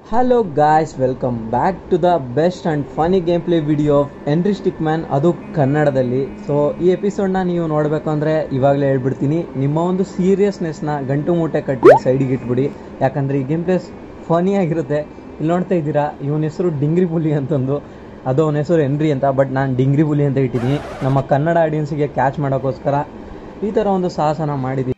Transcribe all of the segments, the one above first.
Hello guys welcome back to the best and funny game play video of Henry stick man ಅದು ಕನ್ನಡದಲ್ಲಿ so ಈ ಎಪಿಸೋಡ್ನ ನೀವು ನೋಡಬೇಕು ಅಂದರೆ ಇವಾಗಲೇ ಹೇಳ್ಬಿಡ್ತೀನಿ ನಿಮ್ಮ ಒಂದು ಸೀರಿಯಸ್ನೆಸ್ನ ಗಂಟು ಮೂಟೆ ಕಟ್ಟಿ ಸೈಡಿಗೆ ಇಟ್ಬಿಡಿ ಯಾಕಂದರೆ ಈ ಗೇಮ್ ಪ್ಲೇಸ್ ಫನಿ ಆಗಿರುತ್ತೆ ಇಲ್ಲಿ ನೋಡ್ತಾ ಇದ್ದೀರಾ ಇವನ ಹೆಸರು ಡಿಂಗ್ರಿ ಬುಲಿ ಅಂತಂದು ಅದು ಅವನ ಹೆಸರು ಎನ್ರಿ ಅಂತ ಬಟ್ ನಾನು ಡಿಂಗ್ರಿ ಬುಲಿ ಅಂತ ಇಟ್ಟಿದ್ದೀನಿ ನಮ್ಮ ಕನ್ನಡ ಆಡಿಯನ್ಸಿಗೆ ಕ್ಯಾಚ್ ಮಾಡೋಕ್ಕೋಸ್ಕರ ಈ ಥರ ಒಂದು ಸಾಹಸನ ಮಾಡಿದ್ದೀನಿ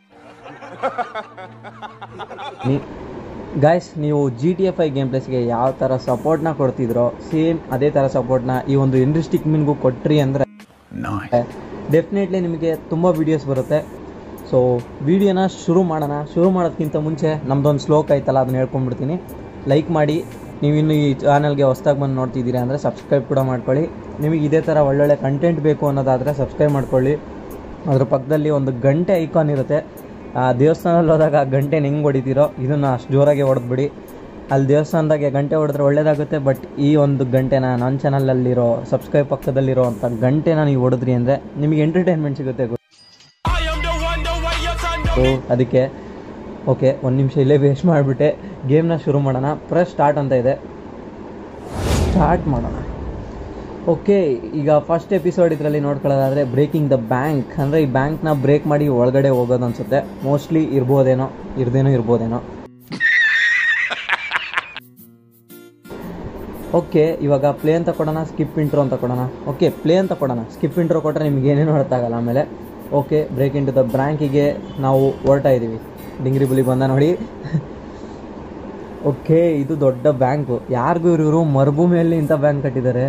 ಗಾಯ್ಸ್ ನೀವು G T F I game ಪ್ಲೇಸ್ಗೆ ಯಾವ ಥರ ಸಪೋರ್ಟ್ನ ಕೊಡ್ತಿದ್ರೋ ಸೇಮ್ ಅದೇ ಥರ ಸಪೋರ್ಟ್ನ ಈ ಒಂದು ಇಂಡ್ರಿಸ್ಟಿಕ್ ಮಿನ್ಗೂ ಕೊಟ್ರಿ ಅಂದರೆ ಡೆಫಿನೆಟ್ಲಿ ನಿಮಗೆ ತುಂಬ ವೀಡಿಯೋಸ್ ಬರುತ್ತೆ ಸೊ ವಿಡಿಯೋನ ಶುರು ಮಾಡೋಣ ಶುರು ಮಾಡೋದಕ್ಕಿಂತ ಮುಂಚೆ ನಮ್ಮದೊಂದು ಸ್ಲೋಕ್ ಆಯ್ತಲ್ಲ ಅದನ್ನ ಹೇಳ್ಕೊಂಡ್ಬಿಡ್ತೀನಿ ಲೈಕ್ ಮಾಡಿ ನೀವು ಇನ್ನು ಈ ಚಾನಲ್ಗೆ ಹೊಸ್ದಾಗಿ ಬಂದು ನೋಡ್ತಿದ್ದೀರಾ ಅಂದರೆ ಸಬ್ಸ್ಕ್ರೈಬ್ ಕೂಡ ಮಾಡ್ಕೊಳ್ಳಿ ನಿಮಗೆ ಇದೇ ಥರ ಒಳ್ಳೊಳ್ಳೆ ಕಂಟೆಂಟ್ ಬೇಕು ಅನ್ನೋದಾದರೆ ಸಬ್ಸ್ಕ್ರೈಬ್ ಮಾಡ್ಕೊಳ್ಳಿ ಅದ್ರ ಪಕ್ಕದಲ್ಲಿ ಒಂದು ಗಂಟೆ ಐಕಾನ್ ಇರುತ್ತೆ ಆ ದೇವಸ್ಥಾನದಲ್ಲಿ ಹೋದಾಗ ಆ ಗಂಟೆನ ಹೆಂಗೆ ಹೊಡಿತೀರೋ ಇದನ್ನು ಅಷ್ಟು ಜೋರಾಗಿ ಹೊಡೆದ್ಬಿಡಿ ಅಲ್ಲಿ ದೇವಸ್ಥಾನದಾಗೆ ಗಂಟೆ ಹೊಡೆದ್ರೆ ಒಳ್ಳೇದಾಗುತ್ತೆ ಬಟ್ ಈ ಒಂದು ಗಂಟೆನ ನನ್ನ ಚಾನಲಲ್ಲಿರೋ ಸಬ್ಸ್ಕ್ರೈಬ್ ಪಕ್ಕದಲ್ಲಿರೋ ಅಂಥ ಗಂಟೆನ ನೀವು ಹೊಡೆದ್ರಿ ಅಂದರೆ ನಿಮಗೆ ಎಂಟರ್ಟೈನ್ಮೆಂಟ್ ಸಿಗುತ್ತೆ ಸೊ ಅದಕ್ಕೆ ಓಕೆ ಒಂದು ನಿಮಿಷ ಇಲ್ಲೇ ವೇಸ್ಟ್ ಮಾಡಿಬಿಟ್ಟೆ ಗೇಮ್ನ ಶುರು ಮಾಡೋಣ ಪ್ರೆಸ್ ಸ್ಟಾರ್ಟ್ ಅಂತ ಇದೆ ಸ್ಟಾರ್ಟ್ ಮಾಡೋಣ ಓಕೆ ಈಗ ಫಸ್ಟ್ ಎಪಿಸೋಡ್ ಇದರಲ್ಲಿ ನೋಡ್ಕೊಳ್ಳೋದಾದರೆ ಬ್ರೇಕಿಂಗ್ ದ ಬ್ಯಾಂಕ್ ಅಂದರೆ ಈ ಬ್ಯಾಂಕ್ನ ಬ್ರೇಕ್ ಮಾಡಿ ಒಳಗಡೆ ಹೋಗೋದು ಅನ್ಸುತ್ತೆ ಮೋಸ್ಟ್ಲಿ ಇರ್ಬೋದೇನೋ ಇರ್ದೇನೋ ಇರ್ಬೋದೇನೋ ಓಕೆ ಇವಾಗ ಪ್ಲೇ ಅಂತ ಕೊಡೋಣ ಸ್ಕಿಪ್ ಇಂಟ್ರೋ ಅಂತ ಕೊಡೋಣ ಓಕೆ ಪ್ಲೇ ಅಂತ ಕೊಡೋಣ ಸ್ಕಿಪ್ ಇಂಟ್ರೋ ಕೊಟ್ಟರೆ ನಿಮ್ಗೆ ಏನೇನು ಹೊರತಾಗಲ್ಲ ಆಮೇಲೆ okay break in to the ಬ್ಯಾಂಕಿಗೆ ನಾವು ಹೊರಟ ಇದ್ದೀವಿ ಡಿಂಗ್ರಿ ಬುಲಿ ಬಂದ ನೋಡಿ ಓಕೆ ಇದು ದೊಡ್ಡ ಬ್ಯಾಂಕು ಯಾರಿಗೂ ಇವರು ಮರುಭೂಮಿಯಲ್ಲಿ ಇಂಥ ಬ್ಯಾಂಕ್ ಕಟ್ಟಿದ್ದಾರೆ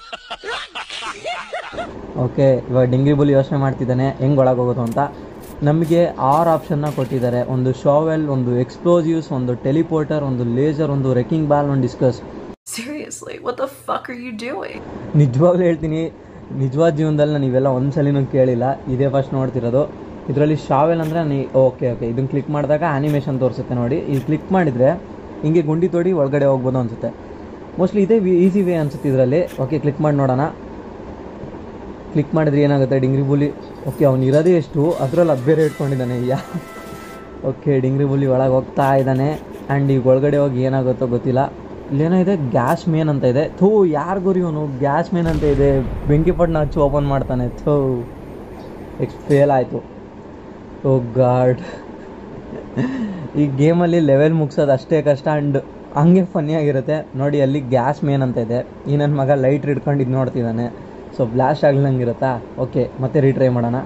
ಓಕೆ ಇವಾಗ ಡಿಂಗ್ರಿ ಬುಲಿ ಯೋಚನೆ ಮಾಡ್ತಿದ್ದಾನೆ ಹೆಂಗೆ ಒಳಗೆ ಹೋಗೋದು ಅಂತ ನಮಗೆ ಆರು ಆಪ್ಷನ್ನ ಕೊಟ್ಟಿದ್ದಾರೆ ಒಂದು ಶಾವೆಲ್ ಒಂದು ಎಕ್ಸ್ಪ್ಲೋಸಿವ್ಸ್ ಒಂದು ಟೆಲಿಪೋರ್ಟರ್ ಒಂದು ಲೇಸರ್ ಒಂದು ರೆಕಿಂಗ್ ಬಾಲ್ ಒಂದು discus Seriously, what the fuck are you doing? ನಿಜವಾಗ್ಲೂ ಹೇಳ್ತೀನಿ ನಿಜವಾದ ಜೀವನದಲ್ಲಿ ನಾನು ಇವೆಲ್ಲ ಒಂದ್ಸಲಿನೂ ಕೇಳಿಲ್ಲ ಇದೇ ಫಸ್ಟ್ ನೋಡ್ತಿರೋದು ಇದರಲ್ಲಿ ಶಾವೆಲ್ ಅಂದರೆ ನೀ ಓಕೆ ಓಕೆ ಇದನ್ನು ಕ್ಲಿಕ್ ಮಾಡಿದಾಗ ಆ್ಯನಿಮೇಷನ್ ತೋರಿಸುತ್ತೆ ನೋಡಿ ಇದು ಕ್ಲಿಕ್ ಮಾಡಿದರೆ ಹಿಂಗೆ ಗುಂಡಿ ತೋಡಿ ಒಳಗಡೆ ಹೋಗ್ಬೋದು ಅನಿಸುತ್ತೆ ಮೋಸ್ಟ್ಲಿ ಇದೇ ಈಸಿ ವೇ ಅನ್ಸುತ್ತೆ ಇದರಲ್ಲಿ ಓಕೆ ಕ್ಲಿಕ್ ಮಾಡಿ ನೋಡೋಣ ಕ್ಲಿಕ್ ಮಾಡಿದ್ರೆ ಏನಾಗುತ್ತೆ ಡಿಂಗ್ರಿ ಬುಲಿ ಓಕೆ ಅವ್ನು ಇರೋದೇ ಎಷ್ಟು ಅದರಲ್ಲಿ ಅದು ಬೇರೆ ಇಟ್ಕೊಂಡಿದ್ದಾನೆ ಯಾ ಓಕೆ ಡಿಂಗ್ರಿ ಬುಲಿ ಒಳಗೆ ಹೋಗ್ತಾ ಇದ್ದಾನೆ ಆ್ಯಂಡ್ ಈಗ ಒಳಗಡೆ ಹೋಗಿ ಏನಾಗುತ್ತೋ ಗೊತ್ತಿಲ್ಲ ಇಲ್ಲೇನೋ ಇದೆ ಗ್ಯಾಸ್ ಮೇನ್ ಅಂತ ಇದೆ ಥೂ ಯಾರಿಗೂ ಇವನು ಗ್ಯಾಸ್ ಮೇನ್ ಅಂತ ಇದೆ ಬೆಂಕಿ ಪಟ್ಟಣ ಹಚ್ಚಿ ಓಪನ್ ಮಾಡ್ತಾನೆ ಥೂ ಎಕ್ಸ್ ಫೇಲ್ ಆಯಿತು ಓ ಗಾಡ್ ಈ ಗೇಮಲ್ಲಿ ಲೆವೆಲ್ ಮುಗಿಸೋದು ಅಷ್ಟೇ ಕಷ್ಟ ಆ್ಯಂಡ್ ಹಂಗೆ ಫನ್ನಿ ಆಗಿರುತ್ತೆ ನೋಡಿ ಅಲ್ಲಿ ಗ್ಯಾಸ್ ಮೇನ್ ಅಂತ ಇದೆ ಈ ನನ್ನ ಮಗ ಲೈಟ್ ಹಿಡ್ಕೊಂಡು ಇದು ನೋಡ್ತಿದ್ದಾನೆ ಸೊ ಬ್ಲಾಸ್ಟ್ ಆಗ್ಲಂಗಿರುತ್ತಾ ಓಕೆ ಮತ್ತೆ ರೀಟ್ರೈ ಮಾಡೋಣ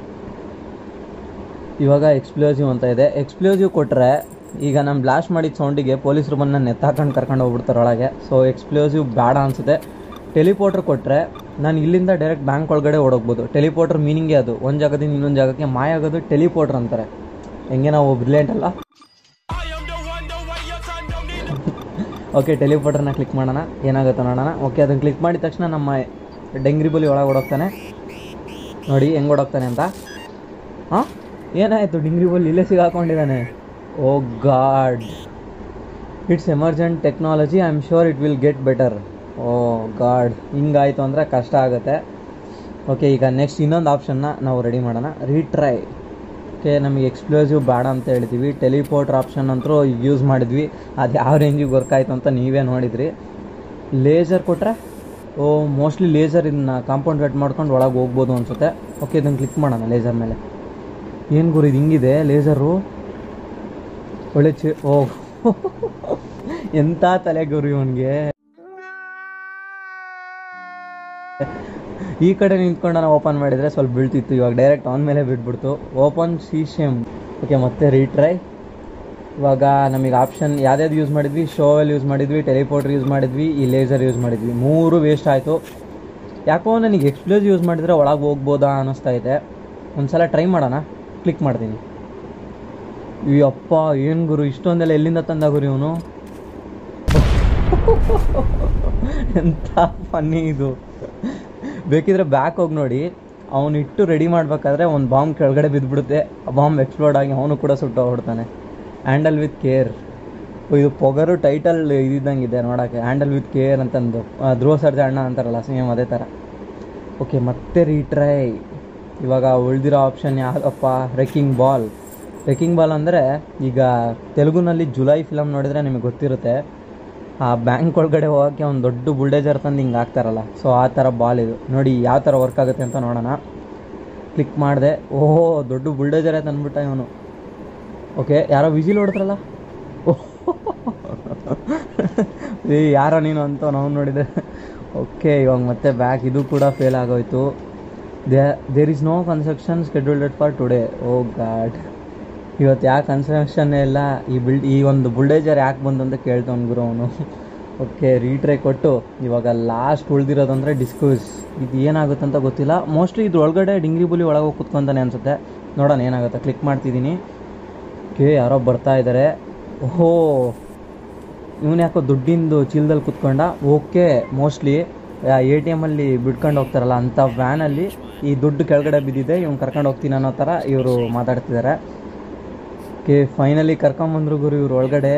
ಇವಾಗ ಎಕ್ಸ್ಪ್ಲೋಸಿವ್ ಅಂತ ಇದೆ ಎಕ್ಸ್ಪ್ಲೋಸಿವ್ ಕೊಟ್ಟರೆ ಈಗ ನಾನು ಬ್ಲಾಸ್ಟ್ ಮಾಡಿದ ಸೌಂಡಿಗೆ ಪೊಲೀಸರು ಬಂದು ನನ್ನ ಎತ್ತಾಕೊಂಡು ಕರ್ಕೊಂಡು ಹೋಗ್ಬಿಡ್ತಾರೆ ಒಳಗೆ ಸೊ ಎಕ್ಸ್ಪ್ಲೋಸಿವ್ ಬೇಡ ಅನಿಸುತ್ತೆ ಟೆಲಿಪೋರ್ಟರ್ ಕೊಟ್ಟರೆ ನಾನು ಇಲ್ಲಿಂದ ಡೈರೆಕ್ಟ್ ಬ್ಯಾಂಕ್ ಒಳಗಡೆ ಓಡೋಗ್ಬೋದು ಟೆಲಿಪೋರ್ಟರ್ ಮೀನಿಂಗೇ ಅದು ಒಂದು ಜಾಗದಿಂದ ಇನ್ನೊಂದು ಜಾಗಕ್ಕೆ ಮಾಯ ಆಗೋದು ಟೆಲಿಪೋರ್ಟರ್ ಅಂತಾರೆ ಹೆಂಗೆ ನಾವು ಬ್ರಿಲಿಯಂಟ್ ಅಲ್ಲ ಓಕೆ ಟೆಲಿಪೋರ್ಟರ್ನ ಕ್ಲಿಕ್ ಮಾಡೋಣ ಏನಾಗುತ್ತೆ ನೋಡೋಣ ಓಕೆ ಅದನ್ನು ಕ್ಲಿಕ್ ಮಾಡಿದ ತಕ್ಷಣ ನಮ್ಮ ಡೆಂಗ್ರಿ ಬುಲಿ ಒಳಗೆ ಓಡೋಗ್ತಾನೆ ನೋಡಿ ಹೆಂಗೆ ಓಡೋಗ್ತಾನೆ ಅಂತ ಹಾಂ ಏನಾಯಿತು ಡಿಂಗ್ರಿ ಬುಲ್ ಇಲ್ಲೇ ಸಿಗಾಕೊಂಡಿದ್ದಾನೆ oh god it's emergent technology I am sure it will get better oh god ಹಿಂಗಾಯಿತು ಅಂದರೆ ಕಷ್ಟ ಆಗುತ್ತೆ ಓಕೆ ಈಗ ನೆಕ್ಸ್ಟ್ ಇನ್ನೊಂದು ಆಪ್ಷನ್ನ ನಾವು ರೆಡಿ ಮಾಡೋಣ ರೀಟ್ರೈ ಓಕೆ ನಮಗೆ ಎಕ್ಸ್ಪ್ಲೋಸಿವ್ ಬೇಡ ಅಂತ ಹೇಳ್ತೀವಿ ಟೆಲಿಪೋರ್ಟರ್ ಆಪ್ಷನ್ ಅಂತೂ ಯೂಸ್ ಮಾಡಿದ್ವಿ ಅದು ಯಾವ ರೇಂಜಿಗೆ ವರ್ಕ್ ಆಯಿತು ಅಂತ ನೀವೇ ನೋಡಿದ್ರಿ ಲೇಸರ್ ಕೊಟ್ಟರೆ ಓ ಮೋಸ್ಟ್ಲಿ ಲೇಸರ್ ಇದನ್ನ ಕಾಂಪೌಂಡ್ ಕಟ್ ಮಾಡ್ಕೊಂಡು ಒಳಗೆ ಹೋಗ್ಬೋದು ಅನಿಸುತ್ತೆ ಓಕೆ ಇದನ್ನು ಕ್ಲಿಕ್ ಮಾಡೋಣ ಲೇಸರ್ ಮೇಲೆ ಏನು ಗುರು ಇದು ಹಿಂಗಿದೆ ಲೇಸರು ಒಳ್ಳೆ ಚಿ ಓ ಎಂಥ ತಲೆ ಗುರು ಇವನಿಗೆ ಈ ಕಡೆ ನಿಂತ್ಕೊಂಡು ನಾವು ಓಪನ್ ಮಾಡಿದರೆ ಸ್ವಲ್ಪ ಬೀಳ್ತಿತ್ತು ಇವಾಗ ಡೈರೆಕ್ಟ್ ಆನ್ ಮೇಲೆ ಬಿಟ್ಬಿಡ್ತು ಓಪನ್ ಸಿ ಶೇಮ್ ಓಕೆ ಮತ್ತೆ ರೀಟ್ರೈ ಇವಾಗ ನಮಗೆ ಆಪ್ಷನ್ ಯಾವ್ದಾವ್ದು ಯೂಸ್ ಮಾಡಿದ್ವಿ ಶೋವೆಲ್ ಯೂಸ್ ಮಾಡಿದ್ವಿ ಟೆಲಿಪೋರ್ಟರ್ ಯೂಸ್ ಮಾಡಿದ್ವಿ ಈ ಲೇಸರ್ ಯೂಸ್ ಮಾಡಿದ್ವಿ ಮೂರು ವೇಸ್ಟ್ ಆಯಿತು ಯಾಕೋ ನನಗೆ ಎಕ್ಸ್ಪ್ಲೋಸ್ ಯೂಸ್ ಮಾಡಿದರೆ ಒಳಗೆ ಹೋಗ್ಬೋದಾ ಅನ್ನಿಸ್ತಾ ಇದೆ ಒಂದ್ಸಲ ಟ್ರೈ ಮಾಡೋಣ ಕ್ಲಿಕ್ ಮಾಡ್ತೀನಿ ಅಪ್ಪ ಏನು ಗುರು ಇಷ್ಟೊಂದೆಲ್ಲ ಎಲ್ಲಿಂದ ತಂದ ಗುರು ಇವನು ಎಂಥ ಫನ್ನಿ ಇದು ಬೇಕಿದ್ರೆ ಬ್ಯಾಕ್ ಹೋಗಿ ನೋಡಿ ಅವನು ಇಟ್ಟು ರೆಡಿ ಮಾಡಬೇಕಾದ್ರೆ ಒಂದು ಬಾಂಬ್ ಕೆಳಗಡೆ ಬಿದ್ದುಬಿಡುತ್ತೆ ಆ ಬಾಂಬ್ ಎಕ್ಸ್ಪ್ಲೋಡ್ ಆಗಿ ಅವನು ಕೂಡ ಸುಟ್ಟು ಹೋಗ್ಬಿಡ್ತಾನೆ ಹ್ಯಾಂಡಲ್ ವಿತ್ ಕೇರ್ ಇದು ಪೊಗರು ಟೈಟಲ್ ಇದ್ದಂಗಿದೆ ನೋಡೋಕ್ಕೆ ಹ್ಯಾಂಡಲ್ ವಿತ್ ಕೇರ್ ಅಂತಂದು ಆ, ಧ್ರುವ ಸರ್ಜಾ ಅಣ್ಣ ಅಂತಾರಲ್ಲ ಸೇಮ್ ಅದೇ ಥರ ಓಕೆ ಮತ್ತೆ ರೀಟ್ರೈ ಇವಾಗ ಉಳಿದಿರೋ ಆಪ್ಷನ್ ಯಾವುದಪ್ಪ ರೆಕ್ಕಿಂಗ್ ಬಾಲ್ ರೆಕ್ಕಿಂಗ್ ಬಾಲ್ ಅಂದರೆ ಈಗ ತೆಲುಗುನಲ್ಲಿ ಜುಲೈ ಫಿಲಮ್ ನೋಡಿದರೆ ನಿಮಗೆ ಗೊತ್ತಿರುತ್ತೆ ಆ ಬ್ಯಾಂಕ್ ಒಳಗಡೆ ಹೋಗೋಕ್ಕೆ ಒಂದು ದೊಡ್ಡ ಬುಲ್ಡೇಜರ್ ತಂದು ಹಿಂಗೆ ಹಾಕ್ತಾರಲ್ಲ ಸೊ ಆ ಥರ ಬಾಲ್ ಇದು ನೋಡಿ ಯಾವ ಥರ ವರ್ಕ್ ಆಗುತ್ತೆ ಅಂತ ನೋಡೋಣ ಕ್ಲಿಕ್ ಮಾಡಿದೆ ಓಹೋ ದೊಡ್ಡ ಬುಲ್ಡೇಜರೇ ತಂದ್ಬಿಟ್ಟ ಇವನು ಓಕೆ ಯಾರೋ ವಿಜಿಲ್ ಹೊಡೆದ್ರಲ್ಲ ಏ ಯಾರೋ ನೀನು ಅಂತ ನಾವು ನೋಡಿದೆ ಓಕೆ ಇವಾಗ ಮತ್ತೆ ಬ್ಯಾಕ್ ಇದು ಕೂಡ ಫೇಲ್ ಆಗೋಯ್ತು the there is no construction scheduled for today oh god ಇವತ್ತು ಯಾಕೆ ಕನ್ಸ್ಟ್ರಕ್ಷನ್ನೇ ಇಲ್ಲ ಈ ಬಿಲ್ಡ್ ಈ ಒಂದು ಬುಲ್ಡೇಜರ್ ಯಾಕೆ ಬಂತು ಅಂತ ಕೇಳ್ತಾವ್ನು ಗುರು ಅವನು ಓಕೆ ರೀಟ್ರೈ ಕೊಟ್ಟು ಇವಾಗ ಲಾಸ್ಟ್ ಉಳ್ದಿರೋದಂದ್ರೆ ಡಿಸ್ಕ್ಯೂಸ್ ಇದು ಏನಾಗುತ್ತೆ ಅಂತ ಗೊತ್ತಿಲ್ಲ ಮೋಸ್ಟ್ಲಿ ಇದ್ರ ಒಳಗಡೆ ಡಿಂಗ್ರಿ ಬುಲಿ ಒಳಗೆ ಹೋಗಿ ಕುತ್ಕೊಂತಾನೆ ಅನ್ಸುತ್ತೆ ನೋಡೋಣ ಏನಾಗುತ್ತೆ ಕ್ಲಿಕ್ ಮಾಡ್ತಿದ್ದೀನಿ ಓಕೆ ಯಾರೋ ಬರ್ತಾ ಇದ್ದಾರೆ ಓಹೋ ಇವನು ಯಾಕೋ ದುಡ್ಡಿಂದು ಚೀಲದಲ್ಲಿ ಕುತ್ಕೊಂಡ ಓಕೆ ಮೋಸ್ಟ್ಲಿ ಎ ಟಿ ಎಮಲ್ಲಿ ಬಿಡ್ಕೊಂಡು ಹೋಗ್ತಾರಲ್ಲ ಅಂಥ ವ್ಯಾನಲ್ಲಿ ಈ ದುಡ್ಡು ಕೆಳಗಡೆ ಬಿದ್ದಿದೆ ಇವ್ನು ಕರ್ಕೊಂಡು ಹೋಗ್ತೀನಿ ಅನ್ನೋ ಥರ ಇವರು ಮಾತಾಡ್ತಿದ್ದಾರೆ ಓಕೆ ಫೈನಲಿ ಕರ್ಕೊಂಬಂದ್ರು ಗುರು ಇವ್ರು ಒಳಗಡೆ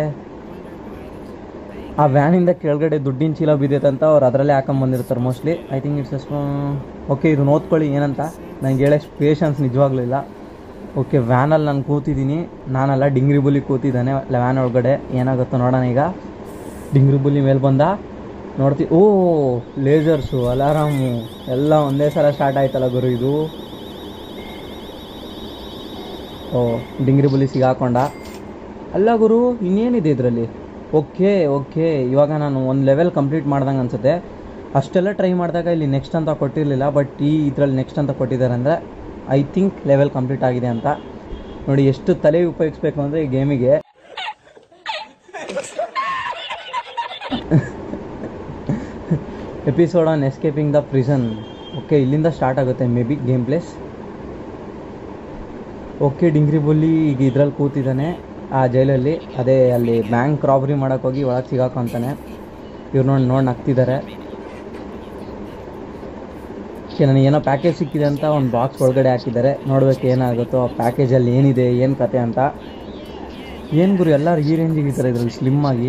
ಆ ವ್ಯಾನಿಂದ ಕೆಳಗಡೆ ದುಡ್ಡಿನ ಚೀಲ ಬಿದ್ದೈತೆ ಅಂತ ಅವ್ರು ಅದರಲ್ಲೇ ಹಾಕೊಂಬಂದಿರ್ತಾರೆ ಮೋಸ್ಟ್ಲಿ ಐ ಥಿಂಕ್ ಇಟ್ಸ್ ಅಷ್ಟು ಓಕೆ ಇದನ್ನ ಓದ್ಕೊಳ್ಳಿ ಏನಂತ ನಂಗೆ ಹೇಳೋಷ್ಟು ಪೇಷನ್ಸ್ ನಿಜವಾಗ್ಲೂ ಇಲ್ಲ ಓಕೆ ವ್ಯಾನಲ್ಲಿ ನಾನು ಕೂತಿದ್ದೀನಿ ನಾನಲ್ಲ ಡಿಂಗ್ರಿ ಬುಲಿ ಕೂತಿದ್ದಾನೆ ವ್ಯಾನ್ ಒಳಗಡೆ ಏನಾಗುತ್ತೋ ನೋಡೋಣ ಈಗ ಡಿಂಗ್ರಿ ಬುಲಿ ಮೇಲೆ ಬಂದ ನೋಡ್ತಿ ಓ ಲೇಸರ್ಸು ಅಲಾರಾಮು ಎಲ್ಲ ಒಂದೇ ಸಲ ಸ್ಟಾರ್ಟ್ ಆಯ್ತಲ್ಲ ಗುರು ಇದು ಓ ಡಿಂಗ್ರಿ ಬುಲಿ ಸಿಗಾಕೊಂಡ ಅಲ್ಲ ಗುರು ಇನ್ನೇನಿದೆ ಇದರಲ್ಲಿ ಓಕೆ ಓಕೆ ಇವಾಗ ನಾನು ಒಂದು ಲೆವೆಲ್ ಕಂಪ್ಲೀಟ್ ಮಾಡ್ದಂಗೆ ಅನ್ಸುತ್ತೆ ಅಷ್ಟೆಲ್ಲ ಟ್ರೈ ಮಾಡಿದಾಗ ಇಲ್ಲಿ ನೆಕ್ಸ್ಟ್ ಅಂತ ಕೊಟ್ಟಿರಲಿಲ್ಲ ಬಟ್ ಈ ಇದರಲ್ಲಿ ನೆಕ್ಸ್ಟ್ ಅಂತ ಕೊಟ್ಟಿದ್ದಾರೆ ಅಂದರೆ ಐ ಥಿಂಕ್ ಲೆವೆಲ್ ಕಂಪ್ಲೀಟ್ ಆಗಿದೆ ಅಂತ ನೋಡಿ ಎಷ್ಟು ತಲೆ ಉಪಯೋಗಿಸ್ಬೇಕು ಅಂದರೆ ಈ ಗೇಮಿಗೆ episode on escaping the prison okay ಇಲ್ಲಿಂದ ಸ್ಟಾರ್ಟ್ ಆಗುತ್ತೆ maybe game plays okay ಡಿಂಗ್ರಿ ಬುಲ್ಲಿ ಈಗ ಇದ್ರಲ್ಲಿ ಕೂತಿದ್ದಾನೆ ಆ ಜೈಲಲ್ಲಿ ಅದೇ ಅಲ್ಲಿ ಬ್ಯಾಂಕ್ ರಾಬರಿ ಮಾಡೋಕೆ ಹೋಗಿ ಒಳಗೆ ಸಿಗಾಕೊಂತಾನೆ ಇವ್ರು ನೋಡಿ ನೋಡಿ ನಗ್ತಿದ್ದಾರೆ ಓಕೆ ನನಗೆ ಏನೋ ಪ್ಯಾಕೇಜ್ ಸಿಕ್ಕಿದೆ ಅಂತ ಒಂದು ಬಾಕ್ಸ್ ಒಳಗಡೆ ಹಾಕಿದ್ದಾರೆ ನೋಡ್ಬೇಕು ಏನಾಗುತ್ತೋ ಆ ಪ್ಯಾಕೇಜಲ್ಲಿ ಏನಿದೆ ಏನು ಕತೆ ಅಂತ ಏನು ಗುರು ಎಲ್ಲರೂ ಈ ರೇಂಜಿಗೆ ಇದ್ದಾರೆ ಇದರಲ್ಲಿ ಸ್ಲಿಮ್ ಆಗಿ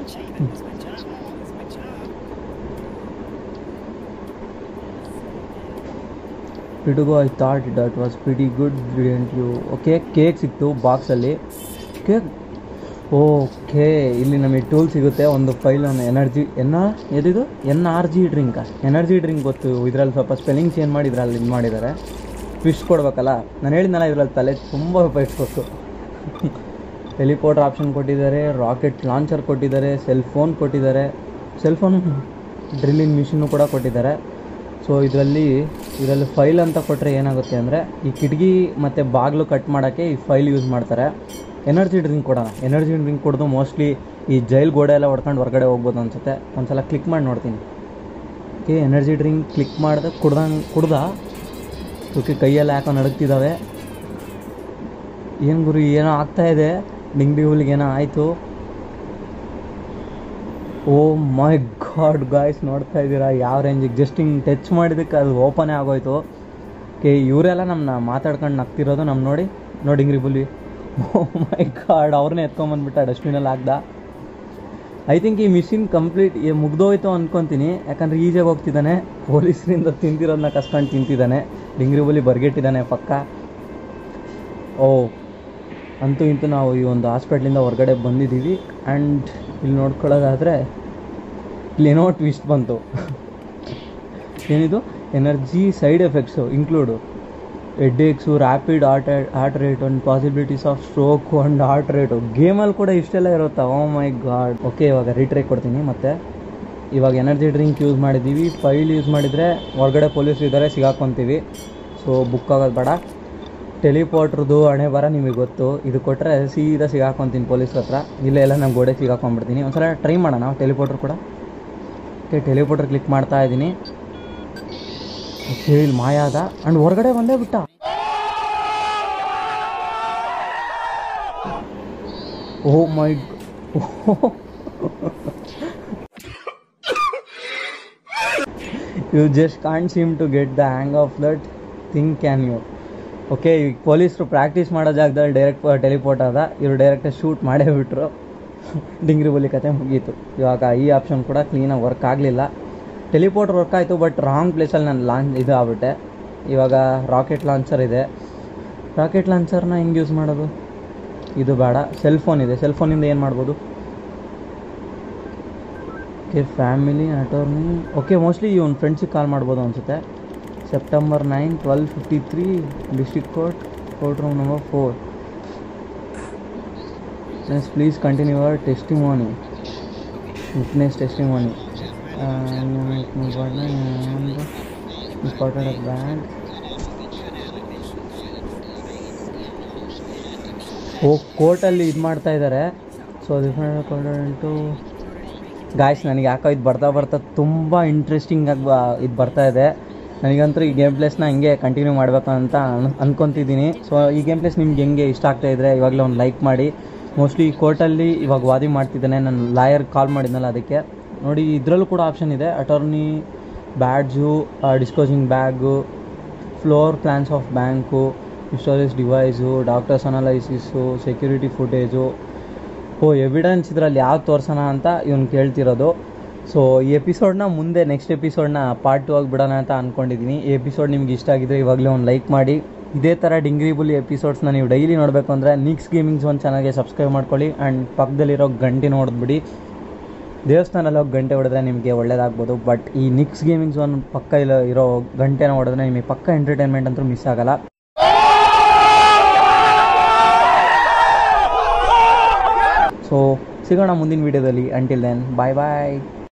ಪಿಡುಗು I thought that was pretty good brilliant you okay cake ಸಿಕ್ತು ಬಾಕ್ಸಲ್ಲಿ ಕೇಕ್ ಓಕೆ ಇಲ್ಲಿ ನಮಗೆ ಟೂಲ್ ಸಿಗುತ್ತೆ ಒಂದು ಫೈಲ್ ಒಂದು ಎನರ್ಜಿ ಎನ್ನ ಎದಿದು N R G drink energy drink ಗೊತ್ತು ಇದರಲ್ಲಿ ಸ್ವಲ್ಪ ಸ್ಪೆಲ್ಲಿಂಗ್ ಚೇಂಜ್ ಮಾಡಿ ಇದರಲ್ಲಿ ಇದು ಮಾಡಿದ್ದಾರೆ ಟ್ವಿಸ್ಟ್ ಕೊಡ್ಬೇಕಲ್ಲ ನಾನು ಹೇಳಿದ್ನಲ್ಲ ಇದರಲ್ಲಿ ತಲೆ ತುಂಬ ಉಪಯೋಗಿಸ್ಬೇಕು ಹೆಲಿಪೋರ್ಟರ್ ಆಪ್ಷನ್ ಕೊಟ್ಟಿದ್ದಾರೆ ರಾಕೆಟ್ ಲಾಂಚರ್ ಕೊಟ್ಟಿದ್ದಾರೆ ಸೆಲ್ ಫೋನ್ ಕೊಟ್ಟಿದ್ದಾರೆ ಸೆಲ್ ಫೋನ್ ಡ್ರಿಲ್ಲಿಂಗ್ ಮಿಷಿನ್ನು ಕೂಡ ಕೊಟ್ಟಿದ್ದಾರೆ ಸೊ ಇದರಲ್ಲಿ ಇದರಲ್ಲಿ ಫೈಲ್ ಅಂತ ಕೊಟ್ಟರೆ ಏನಾಗುತ್ತೆ ಅಂದರೆ ಈ ಕಿಟಕಿ ಮತ್ತು ಬಾಗಿಲು ಕಟ್ ಮಾಡೋಕ್ಕೆ ಈ ಫೈಲ್ ಯೂಸ್ ಮಾಡ್ತಾರೆ ಎನರ್ಜಿ ಡ್ರಿಂಕ್ ಕೊಡೋಣ ಎನರ್ಜಿ ಡ್ರಿಂಕ್ ಕುಡಿದು ಮೋಸ್ಟ್ಲಿ ಈ ಜೈಲ್ ಗೋಡೆ ಎಲ್ಲ ಹೊಡ್ಕೊಂಡು ಹೊರಗಡೆ ಹೋಗ್ಬೋದು ಅನ್ಸುತ್ತೆ ಒಂದ್ಸಲ ಕ್ಲಿಕ್ ಮಾಡಿ ನೋಡ್ತೀನಿ ಓಕೆ ಎನರ್ಜಿ ಡ್ರಿಂಕ್ ಕ್ಲಿಕ್ ಮಾಡಿದೆ ಕುಡ್ದಂಗೆ ಕುಡ್ದ ಓಕೆ ಕೈಯೆಲ್ಲ ಯಾಕೋ ನಡುಗ್ತಿದ್ದಾವೆ ಏನು ಗುರು ಏನೋ ಆಗ್ತಾ ಇದೆ ಡಿಂಗ್ಡಿ ಹುಲಿಗೆ ಏನೋ ಆಯಿತು ಓ ಮೈ ಗಾಡ್ ಗಾಯ್ಸ್ ನೋಡ್ತಾ ಇದ್ದೀರಾ ಯಾವ ರೇಂಜಿಗೆ ಜಸ್ಟ್ ಹಿಂಗೆ ಟಚ್ ಮಾಡಿದ್ದಕ್ಕೆ ಅದು ಓಪನೇ ಆಗೋಯ್ತು ಓಕೆ ಇವರೆಲ್ಲ ನಮ್ಮನ್ನ ಮಾತಾಡ್ಕೊಂಡು ನಗ್ತಿರೋದು ನಮ್ಮ ನೋಡಿ ನೋಡಿ ಹಿಂಗ್ರಿ ಬುಲಿ ಓ ಮೈ ಗಾಡ್ ಅವ್ರನ್ನೇ ಎತ್ಕೊಂಬಂದ್ಬಿಟ್ಟ ಡಸ್ಟ್ಬಿನಲ್ಲಿ ಹಾಕ್ದ ಐ ಥಿಂಕ್ ಈ ಮಿಷಿನ್ ಕಂಪ್ಲೀಟ್ ಮುಗ್ದೋಯ್ತು ಅನ್ಕೊತೀನಿ ಯಾಕಂದ್ರೆ ಈಜಾಗಿ ಹೋಗ್ತಿದ್ದಾನೆ ಪೊಲೀಸರಿಂದ ತಿಂತಿರೋದನ್ನ ಕಸ್ಕೊಂಡು ತಿಂತಿದ್ದಾನೆ ಡಿಂಗ್ರಿ ಬುಲಿ ಬರ್ಗೆಟ್ಟಿದ್ದಾನೆ ಪಕ್ಕ ಓ ಅಂತೂ ಇಂತೂ ನಾವು ಈ ಒಂದು ಹಾಸ್ಪಿಟ್ಲಿಂದ ಹೊರಗಡೆ ಬಂದಿದ್ದೀವಿ ಆ್ಯಂಡ್ ಇಲ್ಲಿ ನೋಡ್ಕೊಳ್ಳೋದಾದರೆ ಇಲ್ಲೇನೋ ಟ್ವಿಸ್ಟ್ ಬಂತು ಏನಿದು energy side effects include headaches rapid heart heart rate and possibilities of stroke and heart rate ಗೇಮಲ್ಲಿ ಕೂಡ ಇಷ್ಟೆಲ್ಲ ಇರುತ್ತಾ ಓ ಮೈ ಗಾಡ್ ಓಕೆ ಇವಾಗ ರೀಟ್ರೈ ಕೊಡ್ತೀನಿ ಮತ್ತೆ ಇವಾಗ ಎನರ್ಜಿ ಡ್ರಿಂಕ್ ಯೂಸ್ ಮಾಡಿದ್ದೀವಿ ಫೈಲ್ ಯೂಸ್ ಮಾಡಿದರೆ ಹೊರಗಡೆ ಪೊಲೀಸ್ ಇದ್ದಾರೆ ಸಿಗಾಕೊಂತೀವಿ ಸೊ ಬುಕ್ ಆಗೋದು ಬೇಡ ಟೆಲಿಪೋರ್ಟ್ರದ್ದು ಹಣೆ ಬರ ನಿಮಗೆ ಗೊತ್ತು ಇದು ಕೊಟ್ಟರೆ ಸೀದಾ ಸಿಗಾಕೊಂತೀನಿ ಪೊಲೀಸ್ ಹತ್ರ ಇಲ್ಲೇ ಎಲ್ಲ ನಾನು ಗೋಡೆ ಸಿಗಾಕೊಂಡ್ಬಿಡ್ತೀನಿ ಒಂದ್ಸಲ ಟ್ರೈ ಮಾಡೋಣ ಟೆಲಿಪೋರ್ಟ್ರ್ ಕೂಡ ಓಕೆ ಟೆಲಿಪೋರ್ಟ್ರ್ ಕ್ಲಿಕ್ ಮಾಡ್ತಾ ಇದ್ದೀನಿ ಓಕೆ ಇಲ್ಲಿ ಮಾಯ ಅದ ಆ್ಯಂಡ್ ಹೊರಗಡೆ ಬಂದೇ ಬಿಟ್ಟ oh my you just can't seem to get the hang of that thing can you okay ಈಗ ಪೊಲೀಸರು ಪ್ರಾಕ್ಟೀಸ್ ಮಾಡೋ ಜಾಗದಲ್ಲಿ ಡೈರೆಕ್ಟ್ ಟೆಲಿಪೋರ್ಟ್ ಆದ ಇವರು ಡೈರೆಕ್ಟ್ ಶೂಟ್ ಮಾಡೇ ಬಿಟ್ರು ಡಿಂಗ್ರಿ ಬುಲಿ ಕತೆ ಮುಗೀತು ಇವಾಗ ಈ ಆಪ್ಷನ್ ಕೂಡ ಕ್ಲೀನಾಗಿ ವರ್ಕ್ ಆಗಲಿಲ್ಲ ಟೆಲಿಪೋರ್ಟ್ ವರ್ಕ್ ಆಯಿತು ಬಟ್ ರಾಂಗ್ ಪ್ಲೇಸಲ್ಲಿ ನಾನು ಲಾಂಚ್ ಇದು ಆಗ್ಬಿಟ್ಟೆ ಇವಾಗ ರಾಕೆಟ್ ಲಾಂಚರ್ ಇದೆ ರಾಕೆಟ್ ಲಾಂಚರ್ನ ಹೆಂಗೆ ಯೂಸ್ ಮಾಡೋದು ಇದು ಬೇಡ ಸೆಲ್ ಫೋನ್ ಇದೆ ಸೆಲ್ ಫೋನಿಂದ ಏನು ಮಾಡ್ಬೋದು okay family attorney okay mostly ಇವ್ನ ಫ್ರೆಂಡ್ಸಿಗೆ ಕಾಲ್ ಮಾಡ್ಬೋದು ಅನಿಸುತ್ತೆ September nine twelve fifty three district court court room number four yes please continue our testimony witness testimony important band oh ಕೋರ್ಟಲ್ಲಿ ಇದು ಮಾಡ್ತಾ ಇದ್ದಾರೆ ಸೊ ಡಿಫ್ರೆಂಟು ಗಾಯ್ಸ್ ನನಗೆ ಯಾಕೋ ಇದು ಬರ್ತಾ ಬರ್ತಾ ತುಂಬ ಇಂಟ್ರೆಸ್ಟಿಂಗ್ ಆಗಿ ಇದು ಬರ್ತಾ ಇದೆ ನನಗಂತೂ ಈ ಗೇಮ್ ಪ್ಲೇಸ್ನ ಹಂಗೆ ಕಂಟಿನ್ಯೂ ಮಾಡಬೇಕು ಅಂತ ಅನ್ ಅನ್ಕೊತಿದ್ದೀನಿ ಸೊ ಈ ಗೇಮ್ ಪ್ಲೇಸ್ ನಿಮ್ಗೆ ಹೆಂಗೆ ಇಷ್ಟ ಆಗ್ತಾ ಇದ್ರೆ ಇವಾಗಲೇ ಒಂದು ಲೈಕ್ ಮಾಡಿ ಮೋಸ್ಟ್ಲಿ ಈ ಕೋರ್ಟಲ್ಲಿ ಇವಾಗ ವಾದಿ ಮಾಡ್ತಿದ್ದಾನೆ ನಾನು ಲಾಯರ್ ಕಾಲ್ ಮಾಡಿದ್ನಲ್ಲ ಅದಕ್ಕೆ ನೋಡಿ ಇದರಲ್ಲೂ ಕೂಡ ಆಪ್ಷನ್ ಇದೆ attorney badge disguising bag floor plans of bank storage device doctor's analysis security footage oh evidence ಇದರಲ್ಲಿ ಯಾವ್ದು ತೋರ್ಸೋಣ ಅಂತ ಇವ್ನು ಕೇಳ್ತಿರೋದು ಸೊ ಈ ಎಪಿಸೋಡ್ನ ಮುಂದೆ ನೆಕ್ಸ್ಟ್ ಎಪಿಸೋಡ್ನ ಪಾರ್ಟ್ ಟು ಆಗಿ ಬಿಡೋಣ ಅಂತ ಅಂದ್ಕೊಂಡಿದ್ದೀನಿ ಈ ಎಪಿಸೋಡ್ ನಿಮ್ಗೆ ಇಷ್ಟ ಆಗಿದ್ರೆ ಇವಾಗಲೇ ಒಂದು ಲೈಕ್ ಮಾಡಿ ಇದೇ ಥರ ಡಿಂಗ್ರಿ ಬುಲಿ ಎಪಿಸೋಡ್ಸ್ನ ನೀವು ಡೈಲಿ ನೋಡಬೇಕು ಅಂದರೆ ನಿಕ್ಸ್ ಗೇಮಿಂಗ್ಸ್ ಒಂದು ಚಾನಲ್ಗೆ ಸಬ್ಸ್ಕ್ರೈಬ್ ಮಾಡ್ಕೊಳ್ಳಿ ಆ್ಯಂಡ್ ಪಕ್ಕದಲ್ಲಿರೋ ಗಂಟೆ ನೋಡಿದ್ಬಿಡಿ ದೇವಸ್ಥಾನಲ್ಲಿ ಹೋಗಿ ಗಂಟೆ ಹೊಡೆದ್ರೆ ನಿಮಗೆ ಒಳ್ಳೇದಾಗ್ಬೋದು ಬಟ್ ಈ ನಿಕ್ಸ್ ಗೇಮಿಂಗ್ಸ್ ಒಂದು ಪಕ್ಕ ಇಲ್ಲ ಇರೋ ಗಂಟೆನ ಹೊಡೆದ್ರೆ ನಿಮಗೆ ಪಕ್ಕ ಎಂಟರ್ಟೈನ್ಮೆಂಟ್ ಅಂತೂ ಮಿಸ್ ಆಗಲ್ಲ ಸೊ ಸಿಗೋಣ ಮುಂದಿನ ವೀಡಿಯೋದಲ್ಲಿ ಅಂಟಿಲ್ ದೆನ್ ಬಾಯ್ ಬಾಯ್